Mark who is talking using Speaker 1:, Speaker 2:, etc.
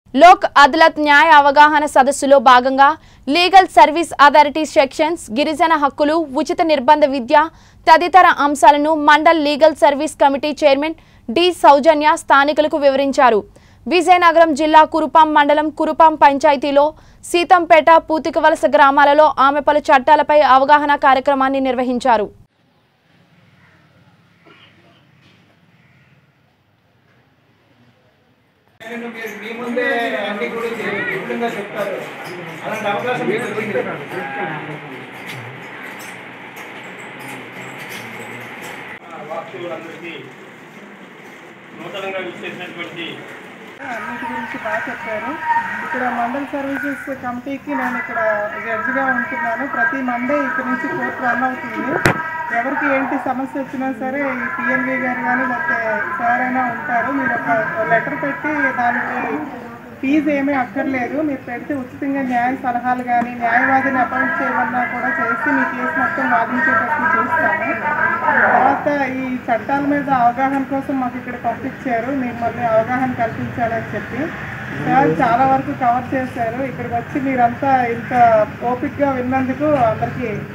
Speaker 1: లోక్ అదాలత్ న్యాయ అవగాహన సదస్సులో భాగంగా లీగల్ సర్వీస్ అథారిటీ సెక్షన్స్ గిరిజన హక్కులు ఉచిత నిర్బంధ విద్య తదితర అంశాలను mandal legal service committee chairman D Soujanya స్థానికులకు వివరించారు విజయనగరం జిల్లా కురుపాం మండలం కురుపాం పంచాయతీలో సీతంపేట పూతికవలస గ్రామాలలో ఆమె పలు చట్టాలపై అవగాహన కార్యక్రమాన్ని నిర్వహించారు
Speaker 2: నేను మీరు మీ ముందే అన్ని గురించి విపులంగా చెప్తారు అలాంటి అవకాశం మీకు దొరికింది.
Speaker 3: వాక్షులందరికీ నూతనంగా విచ్చేసినటువంటి
Speaker 4: అన్నిటి గురించి బాగా చెప్పారు ఇక్కడ మండల్ సర్వీసెస్ కమిటీకి నేను ఇక్కడ జడ్జిగా ఉంటున్నాను ప్రతి మండే ఇక్కడ నుంచి కోర్టు రన్ అవుతుంది ఎవరికి ఏంటి సమస్య వచ్చినా సరే ఈ పిఎన్వి గారు కానీ లేకపోతే సార్ అయినా ఉంటారు మీరు ఒక లెటర్ పెట్టి దానికి ఫీజు ఏమీ అక్కర్లేదు మీరు పెడితే ఉచితంగా న్యాయ సలహాలు కానీ న్యాయవాదిని అపాయింట్ చేయమన్నా కూడా చేసి మీ కేసు మొత్తం వాదించేటట్టు చూస్తాము తర్వాత ఈ చట్టాల మీద అవగాహన కోసం మాకు ఇక్కడ పంపించారు మీరు మళ్ళీ అవగాహన కల్పించాలని చెప్పి సార్ చాలా వరకు కవర్ చేశారు ఇక్కడికి వచ్చి మీరంతా ఇంత ఓపిక్గా విన్నందుకు అందరికీ